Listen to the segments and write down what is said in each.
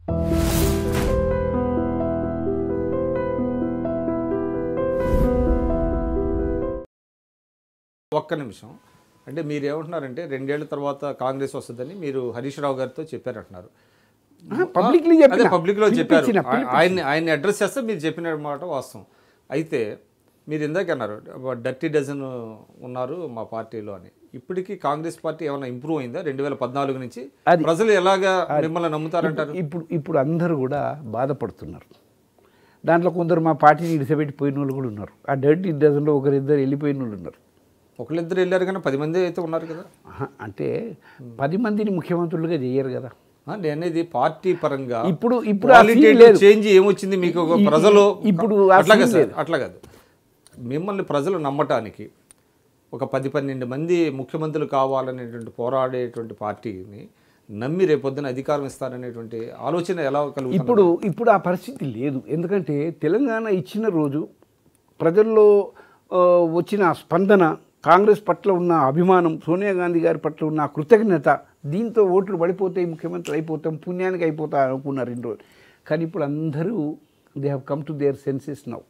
ఒక్క నిమిషం అంటే మీరు ఏమంటున్నారంటే రెండేళ్ల తర్వాత కాంగ్రెస్ వస్తుందని మీరు హరీష్ రావు గారితో చెప్పారంటున్నారు పబ్లిక్లీ అదే చెప్పిన పబ్లిక్ లో చెప్పారు పిలిపించిన, ఆ- ఆయన్ని ఆయన్ని అడ్రస్ చేస్తే మీరు చెప్పిన మాట వాస్తవం అయితే మీరు ఇందాక అన్నారు డర్టీ డజన్ ఉన్నారు మా పార్టీలో అని ఇప్పటికీ కాంగ్రెస్ పార్టీ ఏమైనా ఇంప్రూవ్ అయిందా రెండు వేల పద్నాలుగు నుంచి అది- ప్రజలు ఎలాగా మిమ్మల్ని నమ్ముతారంటారు ఇప్పుడు ఇప్పుడు అందరూ కూడా బాధపడుతున్నారు దాంట్లో కొందరు మా పార్టీని ఇడిసబెట్టి పోయిన వాళ్ళు కూడా ఉన్నారు ఆ డర్టీ డజన్లో ఒకరిద్దరు వెళ్ళిపోయిన వాళ్ళు ఉన్నారు ఒకళ్ళిద్దరు వెళ్ళారు కానీ పది మంది అయితే ఉన్నారు కదా ఆహా, అంటే పది మందిని ముఖ్యమంత్రులుగా చేయరు కదా ఆ, నేను అనేది పార్టీ పరంగా ఇప్పుడు ఇప్పుడు ఆ scene లేదు. చేంజ్ ఏమొచ్చింది మీకు ఒక ఈ- ప్రజలు ఇప్పుడు ఆ అట్లా scene కాదు సార్ లేదు. అట్లా కాదు మిమ్మల్ని ప్రజలు నమ్మటానికి ఒక పది పన్నెండు మంది ముఖ్యమంత్రులు కావాలనేటువంటి పోరాడేటువంటి పార్టీని నమ్మి రేపొద్దున అధికారం ఇస్తారనేటువంటి ఆలోచన ఎలా కలుగుతుంది ఇప్పుడు ఇప్పుడు ఆ పరిస్థితి లేదు ఎందుకంటే తెలంగాణ ఇచ్చిన రోజు ప్రజల్లో ఆ, వచ్చిన ఆ స్పందన కాంగ్రెస్ పట్ల ఉన్న అభిమానం సోనియా గాంధీ గారి పట్ల ఉన్న ఆ కృతజ్ఞత దీంతో ఓట్లు పడిపోతాయి ముఖ్యమంత్రి అయిపోతాం పుణ్యానికి అయిపోతా అనుకున్నారు ఇన్ని రోజులు కానీ ఇప్పుడు అందరూ they have come to their senses now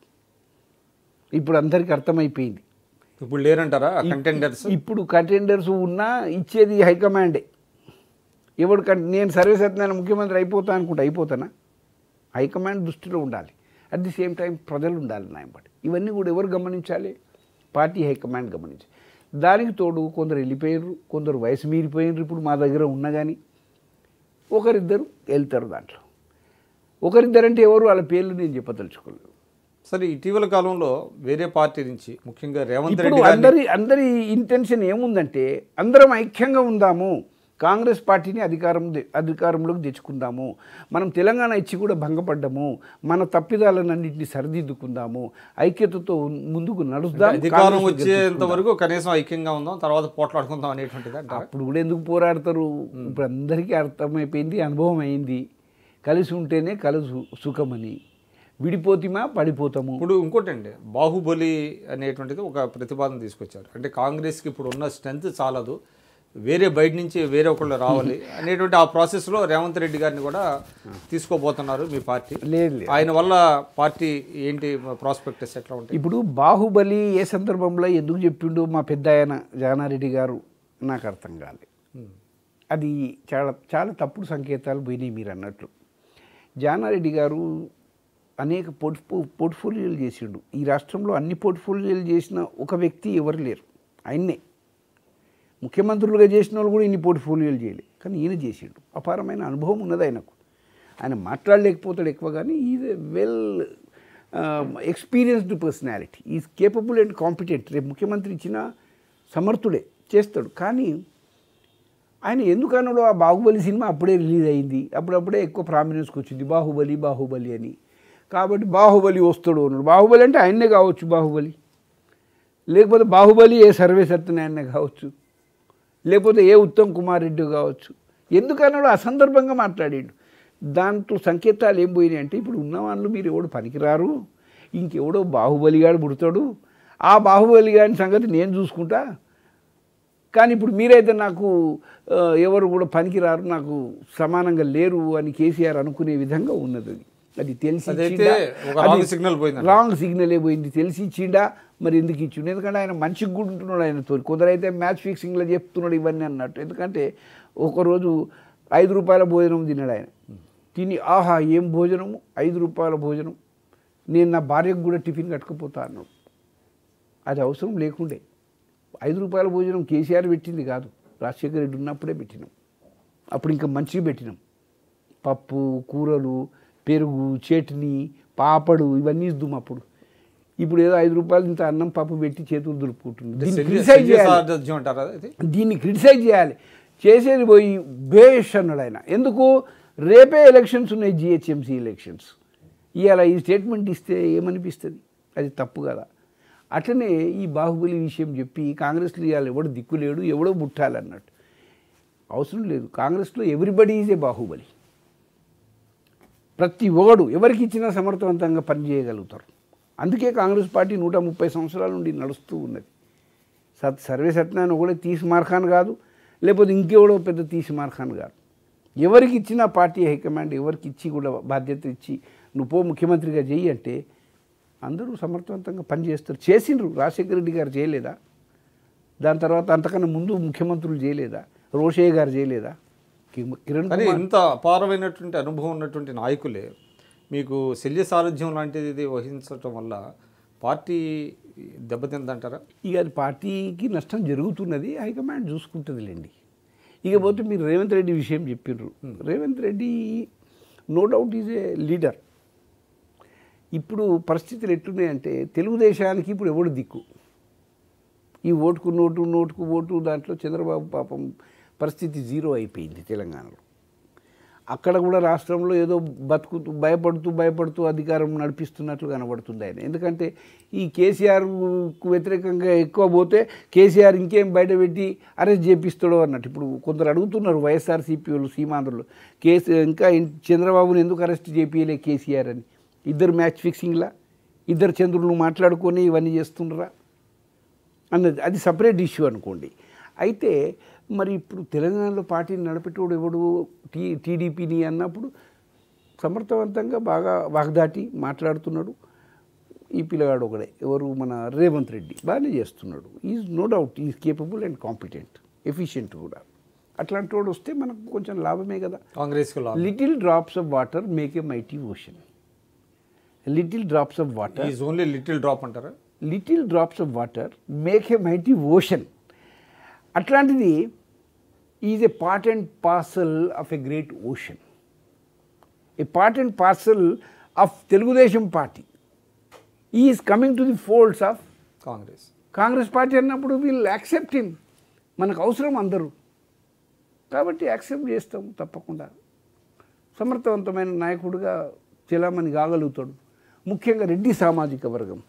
ఇప్పుడు అందరికీ అర్థమైపోయింది ఇప్పుడు లేరంటారా కంటెండర్స్ ఇప్పుడు కంటెండర్స్ ఉన్నా ఇచ్చేది హైకమాండే ఎవడు కం నేను సర్వీస్ సత్యనారాయణ ముఖ్యమంత్రి అయిపోతా అనుకుంటే అయిపోతానా హైకమాండ్ దృష్టిలో ఉండాలి అట్ ది సేమ్ టైం ప్రజలు ఉండాలి నాయంబడి ఇవన్నీ కూడా ఎవరు గమనించాలి పార్టీ హైకమాండ్ గమనించాలి దానికి తోడు కొందరు వెళ్ళిపోయారు కొందరు వయసు మీరిపోయినారు ఇప్పుడు మా దగ్గర ఉన్నా కానీ ఒకరిద్దరు వెళ్తారు దాంట్లో ఒకరిద్దరంటే ఎవరు వాళ్ళ పేర్లు నేను చెప్పదలుచుకోలేదు సరే ఇటీవల కాలంలో వేరే పార్టీ నుంచి ముఖ్యంగా రేవంత్ ఇప్పుడు రెడ్డి గారిని అందరి అందరి ఇంటెన్షన్ ఏముందంటే అందరం ఐక్యంగా ఉందాము కాంగ్రెస్ పార్టీని అధికారం తె- అధికారంలోకి తెచ్చుకుందాము మనం తెలంగాణ ఇచ్చి కూడా భంగపడ్డాము మన తప్పిదాలన్నింటినీ సరిదిద్దుకుందాము ఐక్యతతో ఉన్- ముందుకు నడుద్దాం అధికారం కాంగ్రెస్ వచ్చేంత వరకు కనీసం ఐక్యంగా ఉందాం తర్వాత పోట్లాడుకుందాం అనేటువంటిది అంటారా అప్పుడు కూడా ఎందుకు పోరాడతారు ఇప్పుడు అందరికీ అర్థమైపోయింది అనుభవం అయింది కలిసి ఉంటేనే కలుసు సుఖమని విడిపోతిమా పడిపోతాము ఇప్పుడు ఇంకోటండి బాహుబలి అనేటువంటిది ఒక ప్రతిపాదన తీసుకొచ్చారు అంటే కాంగ్రెస్కి ఇప్పుడు ఉన్న స్ట్రెంత్ చాలదు వేరే బయట నుంచి వేరే ఒకళ్ళు రావాలి అనేటువంటి ఆ ప్రాసెస్లో రేవంత్ రెడ్డి గారిని కూడా తీసుకోబోతున్నారు మీ పార్టీ లేదు లేదు ఆయన వల్ల పార్టీ ఏంటి ప్రాస్పెక్టస్ ఎట్లా ఉంటాయి ఇప్పుడు బాహుబలి ఏ సందర్భంలో ఎందుకు చెప్పిండు మా పెద్ద ఆయన జానారెడ్డి గారు నాకు అర్థం కాలే అది చాలా చాలా తప్పుడు సంకేతాలు పోయినాయి మీరు అన్నట్లు జానారెడ్డి గారు అనేక పోర్ట్ఫో పోర్ట్ఫోలియోలు చేసిండు ఈ రాష్ట్రంలో అన్ని పోర్ట్ఫోలియోలు చేసిన ఒక వ్యక్తి ఎవరు లేరు ఆయన్నే ముఖ్యమంత్రులుగా చేసిన వాళ్ళు కూడా ఇన్ని పోర్ట్ఫోలియోలు చేయలే కానీ ఈయన చేసిండు అపారమైన అనుభవం ఉన్నది ఆయనకు ఆయన మాట్లాడలేకపోతాడు ఎక్కువ కానీ is a well experienced personality is capable and competent రేపు ముఖ్యమంత్రి ఇచ్చిన సమర్థుడే చేస్తాడు కానీ ఆయన ఎందుకన్నాడో ఆ బాహుబలి సినిమా అప్పుడే రిలీజ్ అయింది అప్పుడప్పుడే ఎక్కువ ప్రామినెన్స్కి వచ్చింది బాహుబలి బాహుబలి అని కాబట్టి బాహుబలి వస్తాడు అన్నాడు బాహుబలి అంటే ఆయన్నే కావచ్చు బాహుబలి లేకపోతే బాహుబలి ఏ సర్వే సత్యనారాయణ కావచ్చు లేకపోతే ఏ ఉత్తమ్ కుమార్ రెడ్డి కావచ్చు ఎందుకన్నాడు అసందర్భంగా మాట్లాడాడు దాంట్లో సంకేతాలు ఏం పోయినాయి అంటే ఇప్పుడు ఉన్న వాళ్ళు మీరు ఎవడు పనికిరారు ఇంకెవడో బాహుబలిగాడు పుడతాడు ఆ బాహుబలి గారి సంగతి నేను చూసుకుంటా కానీ ఇప్పుడు మీరైతే నాకు ఆ, ఎవరు కూడా పనికిరారు నాకు సమానంగా లేరు అని కేసీఆర్ అనుకునే విధంగా ఉన్నది అది అది తెలిసి అదైతే ఇచ్చిండా? ఒక wrong అది signal పోయిందంట. రాంగ్ సిగ్నల్ పోయింది తెలిసి ఇచ్చిండా మరి ఎందుకు ఇచ్చిండు ఎందుకంటే ఆయన మంచిగా గుంటున్నాడు ఆయనతో కొందరైతే మ్యాచ్ ఫిక్సింగ్లో చెప్తున్నాడు ఇవన్నీ అన్నట్టు ఎందుకంటే ఒకరోజు ఐదు రూపాయల భోజనం తిన్నాడు ఆయన తిని ఆహా ఏం భోజనము ఐదు రూపాయల భోజనం నేను నా భార్యకు కూడా టిఫిన్ కట్టుకుపోతా అన్నాడు అది అవసరం లేకుండే ఐదు రూపాయల భోజనం కేసీఆర్ పెట్టింది కాదు రాజశేఖర రెడ్డి ఉన్నప్పుడే పెట్టినాం అప్పుడు ఇంకా మంచిగా పెట్టినాం పప్పు కూరలు పెరుగు చట్నీ పాపడు ఇవన్నీ ఇద్దాం అప్పుడు ఇప్పుడు ఏదో ఐదు రూపాయలు ఇంత అన్నం పప్పు పెట్టి చేతులు దులుపుకుంటుంది దీన్ని సెల్లి- క్రిటిసైజ్ సెల్లి చేయాలి సారథ్యం అంటారా ఇది దీన్ని క్రిటిసైజ్ చేయాలి చేసేది పోయి బేష్ అన్నాడు ఆయన ఎందుకు రేపే ఎలక్షన్స్ ఉన్నాయి జిహెచ్ఎంసీ ఎలక్షన్స్ ఇవాళ ఈ స్టేట్మెంట్ ఇస్తే ఏమనిపిస్తుంది అది తప్పు కదా అట్లనే ఈ బాహుబలి విషయం చెప్పి కాంగ్రెస్లో ఇవాళ ఎవడు దిక్కులేడు ఎవడో ముట్టాలన్నట్టు అవసరం లేదు కాంగ్రెస్లో ఎవ్రీబడి ఈజ్ ఏ బాహుబలి ప్రతి ఒగడు ఎవరికి ఇచ్చినా సమర్థవంతంగా పనిచేయగలుగుతారు అందుకే కాంగ్రెస్ పార్టీ నూట ముప్పై సంవత్సరాల నుండి నడుస్తూ ఉన్నది సత్ సర్వే సత్యనారాయణ ఒకడే తీసి మార్ఖాన్ కాదు లేకపోతే ఇంకెవడో పెద్ద తీసి మార్ఖాన్ కాదు ఎవరికి ఇచ్చిన పార్టీ హైకమాండ్ ఎవరికి ఇచ్చి కూడా బాధ్యత ఇచ్చి నువ్వు పో ముఖ్యమంత్రిగా చెయ్యి అంటే అందరూ సమర్థవంతంగా పనిచేస్తారు చేసిండ్రు రాజశేఖర రెడ్డి గారు చేయలేదా దాని తర్వాత అంతకన్నా ముందు ముఖ్యమంత్రులు చేయలేదా రోషయ్య గారు చేయలేదా కి- కిరణ్ కానీ కుమార్ ఇంత అపారమైనటువంటి అనుభవం ఉన్నటువంటి నాయకులే మీకు శల్య సారథ్యం లాంటిది వహించటం వల్ల పార్టీ దెబ్బతిందంటారా ఇక అది పార్టీకి నష్టం జరుగుతున్నది హైకమాండ్ చూసుకుంటుందిలేండి ఇక పోతే మీరు రేవంత్ రెడ్డి విషయం చెప్పిండ్రు Revanth Reddy no doubt is a leader ఇప్పుడు పరిస్థితులు ఎట్లున్నాయంటే తెలుగుదేశానికి ఇప్పుడు ఎవడు దిక్కు ఈ ఓటుకు నోటు నోటుకు ఓటు దాంట్లో చంద్రబాబు పాపం పరిస్థితి జీరో అయిపోయింది తెలంగాణలో అక్కడ కూడా రాష్ట్రంలో ఏదో బతుకుతూ భయపడుతూ భయపడుతూ అధికారం నడిపిస్తున్నట్లు కనబడుతుంది ఆయన ఎందుకంటే ఈ కేసీఆర్కు వ్యతిరేకంగా ఎక్కువ పోతే కేసీఆర్ ఇంకేం బయట పెట్టి అరెస్ట్ చేపిస్తాడో అన్నట్టు ఇప్పుడు కొందరు అడుగుతున్నారు వైఎస్ఆర్సీపీ వాళ్ళు సీమాంధ్రులు కేసీ ఇంకా ఇన్- చంద్రబాబుని ఎందుకు అరెస్ట్ చేపియలే కేసీఆర్ అని ఇద్దరు మ్యాచ్ ఫిక్సింగ్లా ఇద్దరు చంద్రులు మాట్లాడుకొని ఇవన్నీ చేస్తుండ్రా అన్నది అది సపరేట్ ఇష్యూ అనుకోండి అయితే మరి ఇప్పుడు తెలంగాణలో పార్టీని నడిపేటోడు ఎవడు టీ టీడీపీని అన్నప్పుడు సమర్థవంతంగా బాగా వాగ్దాటి మాట్లాడుతున్నాడు ఈ పిల్లగాడు ఒకడే ఎవరు మన రేవంత్ రెడ్డి బాగానే చేస్తున్నాడు is no doubt is capable and competent efficient కూడా అట్లాంటి వాడు వస్తే మనకు కొంచెం లాభమే కదా కాంగ్రెస్కి లాభం little drops of water make a mighty ocean little drops of water is only little drop అంటారా little drops of water make a mighty ocean అట్లాంటిది is a part and parcel of a great ocean a part and parcel of Telugu Desam party is coming to the folds of Congress Congress party అన్నప్పుడు we'll accept him మనకు అవసరం అందరూ కాబట్టి accept చేస్తాం తప్పకుండా సమర్థవంతమైన నాయకుడిగా చెలామణి కాగలుగుతాడు ముఖ్యంగా రెడ్డి సామాజిక వర్గం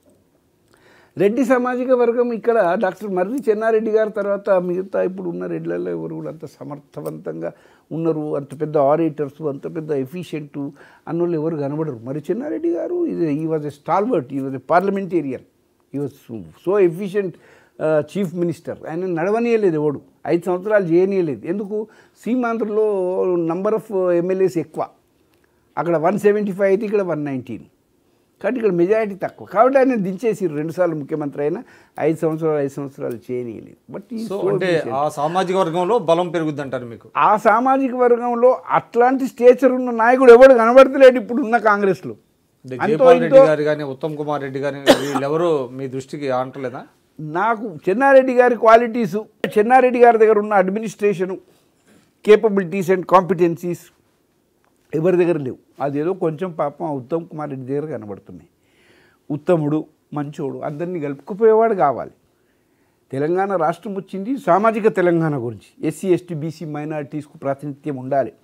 రెడ్డి సామాజిక వర్గం ఇక్కడ డాక్టర్ మర్రి చెన్నారెడ్డి గారి తర్వాత మిగతా ఇప్పుడు ఉన్న రెడ్లలో ఎవరు కూడా అంత సమర్థవంతంగా ఉన్నారు అంత పెద్ద ఆరేటర్స్ అంత పెద్ద ఎఫిషియెంట్ అన్నోళ్ళు ఎవరు కనబడరు మరి చెన్నారెడ్డి గారు ఇది he was a stalwart he was a parliamentarian he was so efficient chief minister ఆయన నడవనీయలేదు ఎవడు ఐదు సంవత్సరాలు చేయనీయలేదు ఎందుకు సీమాంధ్రలో నంబర్ ఆఫ్ ఎమ్మెల్యేస్ ఎక్కువ అక్కడ వన్ సెవెంటీ ఫైవ్ అయితే ఇక్కడ వన్ నైన్టీన్ కాబట్టి ఇక్కడ మెజారిటీ తక్కువ కాబట్టి ఆయన దించేసి రెండుసార్లు ముఖ్యమంత్రి అయినా ఐదు సంవత్సరాలు ఐదు సంవత్సరాలు చేయనీయలేదు బట్ ఈ సో so అంటే efficient. ఆ సామాజిక వర్గంలో బలం పెరుగుద్ది అంటారు మీకు ఆ సామాజిక వర్గంలో అట్లాంటి స్టేచర్ ఉన్న నాయకుడు ఎవడు కనబడతలేడు ఇప్పుడు ఉన్న కాంగ్రెస్లో అంటే అంతో జైపాల్ రెడ్డి ఇంతో గారు కానీ ఉత్తమ్ కుమార్ రెడ్డి గారు వీళ్ళెవరు మీ దృష్టికి అంటలేదా నాకు చెన్నారెడ్డి గారి క్వాలిటీసు చెన్నారెడ్డి గారి దగ్గర ఉన్న అడ్మినిస్ట్రేషను కేపబిలిటీస్ అండ్ కాంపిటెన్సీస్ ఎవరి దగ్గర లేవు అదేదో కొంచెం పాపం ఆ ఉత్తమ్ కుమార్ రెడ్డి దగ్గర కనబడుతున్నాయి ఉత్తముడు మంచోడు అందరినీ కలుపుకుపోయేవాడు కావాలి తెలంగాణ రాష్ట్రం వచ్చింది సామాజిక తెలంగాణ గురించి ఎస్సీ ఎస్టీ బీసీ మైనారిటీస్కు ప్రాతినిధ్యం ఉండాలి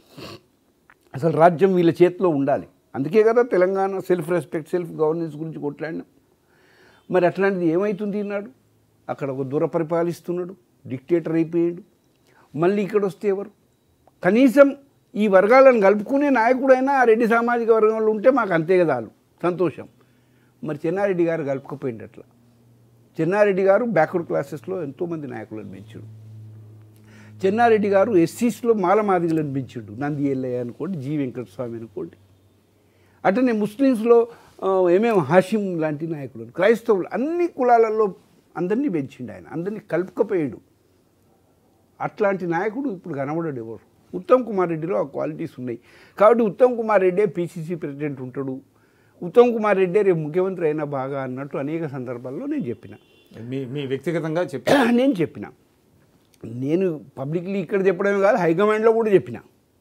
అసలు రాజ్యం వీళ్ళ చేతిలో ఉండాలి అందుకే కదా Telangana self respect self governance గురించి కొట్లాడినాం మరి అట్లాంటిది ఏమవుతుంది ఈనాడు అక్కడ ఒక దూర పరిపాలిస్తున్నాడు డిక్టేటర్ అయిపోయాడు మళ్ళీ ఇక్కడ వస్తే ఎవరు కనీసం ఈ వర్గాలను కలుపుకునే నాయకుడైనా ఆ రెడ్డి సామాజిక వర్గంలో ఉంటే మాకు అంతే కదా వాళ్ళు సంతోషం మరి చెన్నారెడ్డి గారు కలుపుకపోయింది అట్లా చెన్నారెడ్డి గారు బ్యాక్వర్డ్ క్లాసెస్లో ఎంతోమంది నాయకులను పెంచాడు చెన్నారెడ్డి గారు ఎస్సీస్లో మాలమాదిగలను పెంచాడు నంది ఎల్లయ్య అనుకోండి జీ వెంకటస్వామి అనుకోండి అట్లనే ముస్లిమ్స్లో ఆ, ఏమేం హాషిం లాంటి నాయకులు క్రైస్తవులు అన్ని కులాలలో అందరినీ పెంచిండు ఆయన అందరినీ కలుపుకపోయాడు అట్లాంటి నాయకుడు ఇప్పుడు కనబడాడు ఎవరు ఉత్తమ్ కుమార్ రెడ్డిలో ఆ క్వాలిటీస్ ఉన్నాయి కాబట్టి ఉత్తమ్ కుమార్ రెడ్డే పీసీసీ ప్రెసిడెంట్ ఉంటాడు ఉత్తమ్ కుమార్ రెడ్డే రేపు ముఖ్యమంత్రి అయినా బాగా అన్నట్టు అనేక సందర్భాల్లో నేను చెప్పిన మీ మీ వ్యక్తిగతంగా చెప్పి నేను చెప్పిన నేను పబ్లిక్లీ ఇక్కడ చెప్పడమే కాదు హైకమాండ్లో కూడా చెప్పిన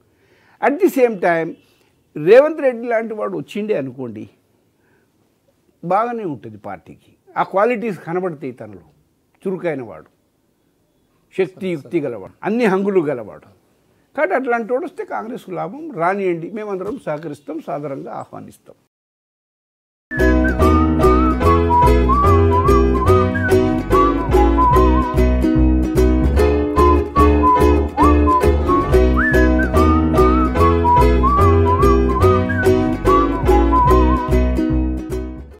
at the same time Revanth Reddy లాంటి వాడు వచ్చిండే అనుకోండి బాగానే ఉంటుంది పార్టీకి ఆ క్వాలిటీస్ కనబడతాయి తనలో చురుకైన వాడు శక్తి యుక్తి గలవాడు అన్ని హంగులు గలవాడు కాబట్టి అట్లాంటి వాడు వస్తే కాంగ్రెస్కు లాభం రానియండి మేమందరం సహకరిస్తాం సాధారణంగా ఆహ్వానిస్తాం